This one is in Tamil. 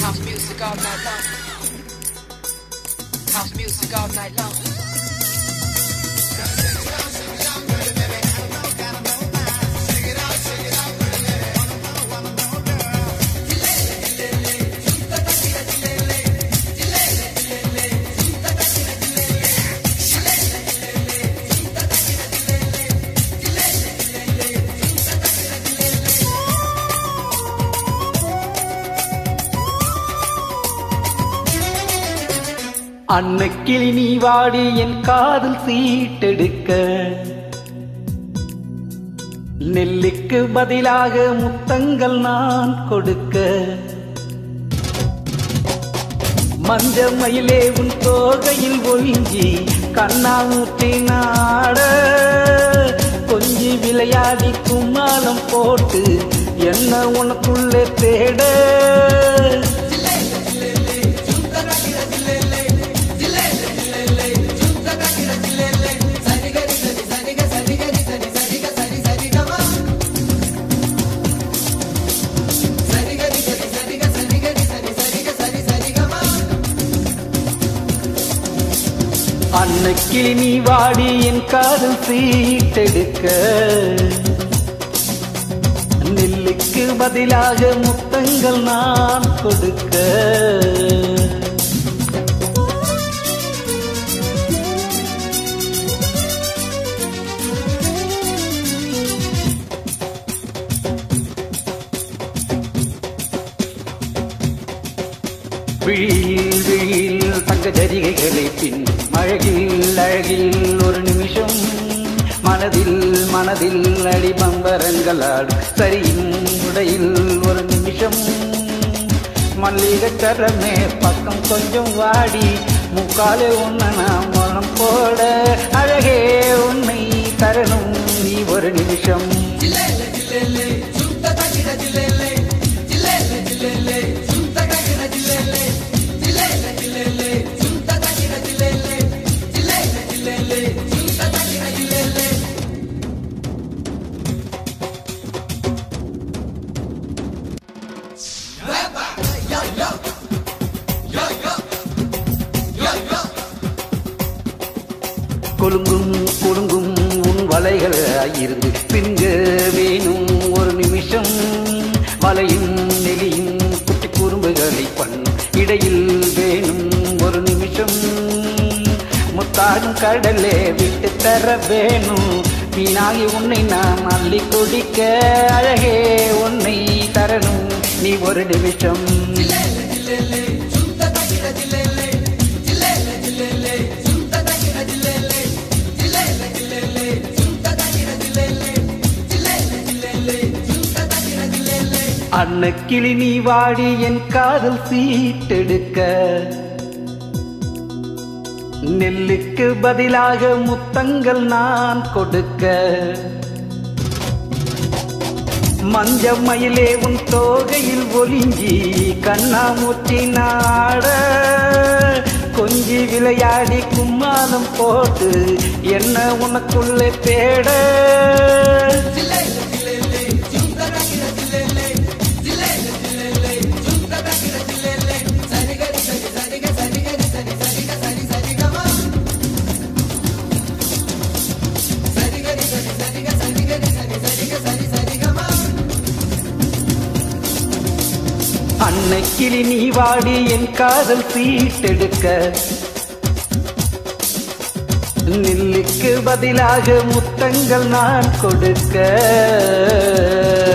House music all night long. House music all night long. அன்னைக்கிளி நீ வாடி என் காதல் சீட்டெடுக்க நெல்லுக்கு பதிலாக முத்தங்கள் நான் கொடுக்க மஞ்ச மயிலே உன் தோகையில் ஒளிஞ்சி கண்ணாமூட்டி நாட கொஞ்சி விளையாடி கும்மாளம் போட்டு என்ன உனக்குள்ளே தேட அன்னைக்கிளி நீ வாடி என் காதல் சீட்டெடுக்க நெல்லுக்கு பதிலாக முத்தங்கள் நான் கொடுக்க விழியில் விழியில் தங்க ஜரிகைகளை பின் அழகில் அழகில் ஒரு நிமிஷம் மனதில் மனதில் அடி பம்பரங்களாடும் சரியின் உடையில் ஒரு நிமிஷம் மல்லிகை தரமே பக்கம் கொஞ்சம் வாடி முக்காலே உன்னை நான் மனம் போட அழகே உன்னை தரணும் நீ ஒரு நிமிஷம் கொழுங்கும் கொழுங்கும் உன் வலைகள் இருந்து பின்க வேணும் ஒரு நிமிஷம் வலையும் நெலியும் குட்டி குறும்புகளை பண்ணும் இடையில் வேணும் ஒரு நிமிஷம் முத்தாடும் கடலே விட்டு தர வேணும் வீணாகி உன்னை நான் அள்ளி குடிக்க அழகே உன்னை தரணும் நீ ஒரு நிமிஷம் அன்னக்கிளி நீ வாடி என் காதல் சீட்டெடுக்க நெல்லுக்கு பதிலாக முத்தங்கள் நான் கொடுக்க மஞ்ச மயிலே உன் தோகையில் ஒளிஞ்சி கண்ணாமூச்சி நாட கொஞ்சி விளையாடி கும்மாளம் போட்டு என்ன உனக்குள்ளே தேட அன்னைக்கிளி நீ வாடி என் காதல் சீட்டெடுக்க நெல்லுக்கு பதிலாக முத்தங்கள் நான் கொடுக்க